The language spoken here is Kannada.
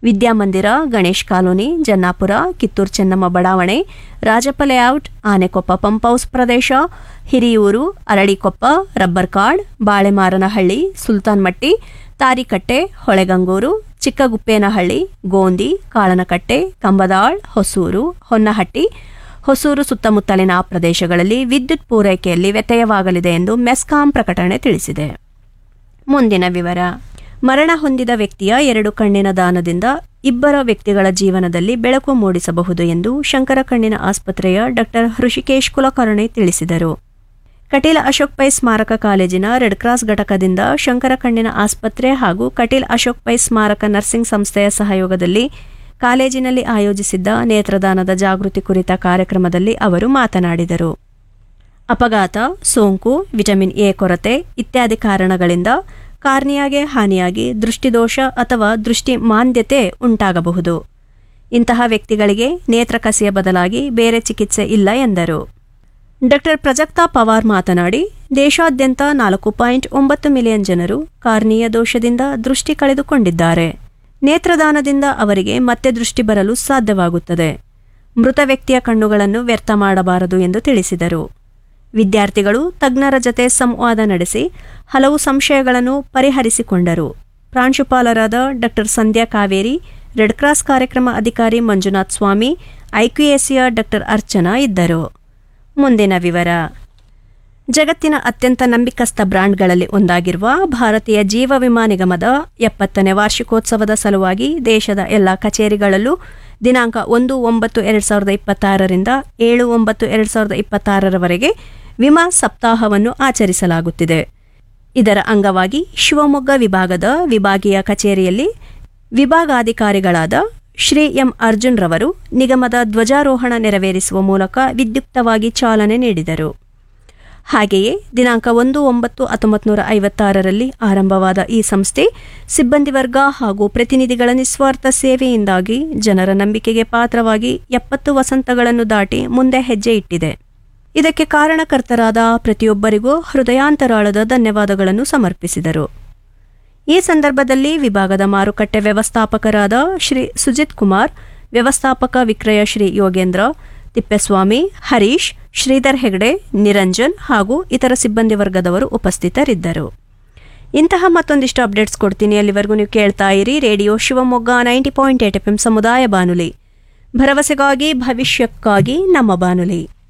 ವಿದ್ಯಾಮಂದಿರ ಗಣೇಶ್ ಕಾಲೋನಿ ಜನ್ನಾಪುರ ಕಿತ್ತೂರು ಚೆನ್ನಮ್ಮ ಬಡಾವಣೆ Rajappa layout Anekoppa pump house ಪ್ರದೇಶ ಹಿರಿಯೂರು ಅರಳಿಕೊಪ್ಪ ರಬ್ಬರ್ ಕಾರ್ಡ್ ಬಾಳೆಮಾರನಹಳ್ಳಿ ಸುಲ್ತಾನ್ಮಟ್ಟಿ ತಾರಿಕಟ್ಟೆ ಹೊಳೆಗಂಗೂರು ಚಿಕ್ಕಗುಪ್ಪೇನಹಳ್ಳಿ ಗೋಂದಿ ಕಾಳನಕಟ್ಟೆ ಕಂಬದಾಳ್ ಹೊಸೂರು ಹೊನ್ನಹಟ್ಟಿ ಹೊಸೂರು ಸುತ್ತಮುತ್ತಲಿನ ಪ್ರದೇಶಗಳಲ್ಲಿ ವಿದ್ಯುತ್ ಪೂರೈಕೆಯಲ್ಲಿ ವ್ಯತ್ಯಯವಾಗಲಿದೆ ಎಂದು ಮೆಸ್ಕಾಂ ಪ್ರಕಟಣೆ ತಿಳಿಸಿದೆ ಮುಂದಿನ ವಿವರ ಮರಣ ಹೊಂದಿದ ವ್ಯಕ್ತಿಯ ಎರಡು ಕಣ್ಣಿನ ದಾನದಿಂದ ಇಬ್ಬರ ವ್ಯಕ್ತಿಗಳ ಜೀವನದಲ್ಲಿ ಬೆಳಕು ಮೂಡಿಸಬಹುದು ಎಂದು ಶಂಕರ ಕಣ್ಣಿನ ಆಸ್ಪತ್ರೆಯ ಡಾಕ್ಟರ್ ಹೃಷಿಕೇಶ್ ಕುಲಕರ್ಣಿ ತಿಳಿಸಿದರು ಕಟೀಲ್ ಅಶೋಕ್ ಪೈ ಸ್ಮಾರಕ ಕಾಲೇಜಿನ ರೆಡ್ ಕ್ರಾಸ್ ಘಟಕದಿಂದ ಶಂಕರ ಕಣ್ಣಿನ ಆಸ್ಪತ್ರೆ ಹಾಗೂ ಕಟೀಲ್ ಅಶೋಕ್ ಪೈ ಸ್ಮಾರಕ ನರ್ಸಿಂಗ್ ಸಂಸ್ಥೆಯ ಸಹಯೋಗದಲ್ಲಿ ಕಾಲೇಜಿನಲ್ಲಿ ಆಯೋಜಿಸಿದ್ದ ನೇತ್ರದಾನದ ಜಾಗೃತಿ ಕುರಿತ ಕಾರ್ಯಕ್ರಮದಲ್ಲಿ ಅವರು ಮಾತನಾಡಿದರು ಅಪಘಾತ ಸೋಂಕು ವಿಟಮಿನ್ ಎ ಕೊರತೆ ಇತ್ಯಾದಿ ಕಾರಣಗಳಿಂದ ಕಾರ್ನಿಯಾಗೆ ಹಾನಿಯಾಗಿ ದೃಷ್ಟಿದೋಷ ಅಥವಾ ದೃಷ್ಟಿ ಮಾಂದ್ಯತೆ ಉಂಟಾಗಬಹುದು ಇಂತಹ ವ್ಯಕ್ತಿಗಳಿಗೆ ನೇತ್ರಕಸಿಯ ಬದಲಾಗಿ ಬೇರೆ ಚಿಕಿತ್ಸೆ ಇಲ್ಲ ಎಂದರು ಡಾಕ್ಟರ್ ಪ್ರಜಕ್ತಾ ಪವಾರ್ ಮಾತನಾಡಿ ದೇಶಾದ್ಯಂತ ನಾಲ್ಕು ಪಾಯಿಂಟ್ ಒಂಬತ್ತು ಮಿಲಿಯನ್ ಜನರು ಕಾರ್ನಿಯ ದೋಷದಿಂದ ದೃಷ್ಟಿ ಕಳೆದುಕೊಂಡಿದ್ದಾರೆ ನೇತ್ರದಾನದಿಂದ ಅವರಿಗೆ ಮತ್ತೆ ದೃಷ್ಟಿ ಬರಲು ಸಾಧ್ಯವಾಗುತ್ತದೆ ಮೃತ ವ್ಯಕ್ತಿಯ ಕಣ್ಣುಗಳನ್ನು ವ್ಯರ್ಥ ಮಾಡಬಾರದು ಎಂದು ತಿಳಿಸಿದರು ವಿದ್ಯಾರ್ಥಿಗಳು ತಜ್ಞರ ಜತೆ ಸಂವಾದ ನಡೆಸಿ ಹಲವು ಸಂಶಯಗಳನ್ನು ಪರಿಹರಿಸಿಕೊಂಡರು ಪ್ರಾಂಶುಪಾಲರಾದ doctor Sandhya Kaveri red cross ಕಾರ್ಯಕ್ರಮ ಅಧಿಕಾರಿ ಮಂಜುನಾಥ್ ಸ್ವಾಮಿ ಐಕ್ಯುಎಸಿಯ ಡಾಕ್ಟರ್ ಅರ್ಚನಾ ಇದ್ದರು ಮುಂದಿನ ವಿವರ ಜಗತ್ತಿನ ಅತ್ಯಂತ ನಂಬಿಕಸ್ಥ ಬ್ರಾಂಡ್ಗಳಲ್ಲಿ ಒಂದಾಗಿರುವ ಭಾರತೀಯ ಜೀವ ವಿಮಾ ನಿಗಮದ ಎಪ್ಪತ್ತನೇ ವಾರ್ಷಿಕೋತ್ಸವದ ಸಲುವಾಗಿ ದೇಶದ ಎಲ್ಲ ಕಚೇರಿಗಳಲ್ಲೂ ದಿನಾಂಕ ಒಂದು ಒಂಬತ್ತು ಎರಡು ಸಾವಿರದ ಇಪ್ಪತ್ತಾರರಿಂದ ಏಳು ಒಂಬತ್ತು ಎರಡು ಸಾವಿರದ ಇಪ್ಪತ್ತಾರರವರೆಗೆ ವಿಮಾ ಸಪ್ತಾಹವನ್ನು ಆಚರಿಸಲಾಗುತ್ತಿದೆ ಇದರ ಅಂಗವಾಗಿ ಶಿವಮೊಗ್ಗ ವಿಭಾಗದ ವಿಭಾಗೀಯ ಕಚೇರಿಯಲ್ಲಿ ವಿಭಾಗಾಧಿಕಾರಿಗಳಾದ ಶ್ರೀ ಎಂ ಅರ್ಜುನ್ ರವರು ನಿಗಮದ ಧ್ವಜಾರೋಹಣ ನೆರವೇರಿಸುವ ಮೂಲಕ ವಿದ್ಯುಕ್ತವಾಗಿ ಚಾಲನೆ ನೀಡಿದರು ಹಾಗೆಯೇ ದಿನಾಂಕ ಒಂದು ಒಂಬತ್ತು ಹತ್ತೊಂಬತ್ತು ನೂರ ಐವತ್ತಾರರಲ್ಲಿ ಆರಂಭವಾದ ಈ ಸಂಸ್ಥೆ ಸಿಬ್ಬಂದಿ ವರ್ಗ ಹಾಗೂ ಪ್ರತಿನಿಧಿಗಳ ನಿಸ್ವಾರ್ಥ ಸೇವೆಯಿಂದಾಗಿ ಜನರ ನಂಬಿಕೆಗೆ ಪಾತ್ರವಾಗಿ ಎಪ್ಪತ್ತು ವಸಂತಗಳನ್ನು ದಾಟಿ ಮುಂದೆ ಹೆಜ್ಜೆ ಇಟ್ಟಿದೆ ಇದಕ್ಕೆ ಕಾರಣಕರ್ತರಾದ ಪ್ರತಿಯೊಬ್ಬರಿಗೂ ಹೃದಯಾಂತರಾಳದ ಧನ್ಯವಾದಗಳನ್ನು ಸಮರ್ಪಿಸಿದರು ಈ ಸಂದರ್ಭದಲ್ಲಿ ವಿಭಾಗದ ಮಾರುಕಟ್ಟೆ ವ್ಯವಸ್ಥಾಪಕರಾದ ಶ್ರೀ ಸುಜಿತ್ ಕುಮಾರ್ ವ್ಯವಸ್ಥಾಪಕ ವಿಕ್ರಯ ಶ್ರೀ ಯೋಗೇಂದ್ರ ತಿಪ್ಪೇಸ್ವಾಮಿ ಹರೀಶ್ ಶ್ರೀಧರ್ ಹೆಗಡೆ ನಿರಂಜನ್ ಹಾಗೂ ಇತರ ಸಿಬ್ಬಂದಿ ವರ್ಗದವರು ಉಪಸ್ಥಿತರಿದ್ದರು ಇಂತಹ ಮತ್ತೊಂದಿಷ್ಟು ಅಪ್ಡೇಟ್ಸ್ ಕೊಡ್ತೀನಿ ಅಲ್ಲಿವರೆಗೂ ನೀವು ಕೇಳ್ತಾ ಇರಿ radio Shivamogga ninety point eight F M ಸಮುದಾಯ ಬಾನುಲಿ ಭರವಸೆಗಾಗಿ ಭವಿಷ್ಯಕ್ಕಾಗಿ ನಮ್ಮ ಬಾನುಲಿ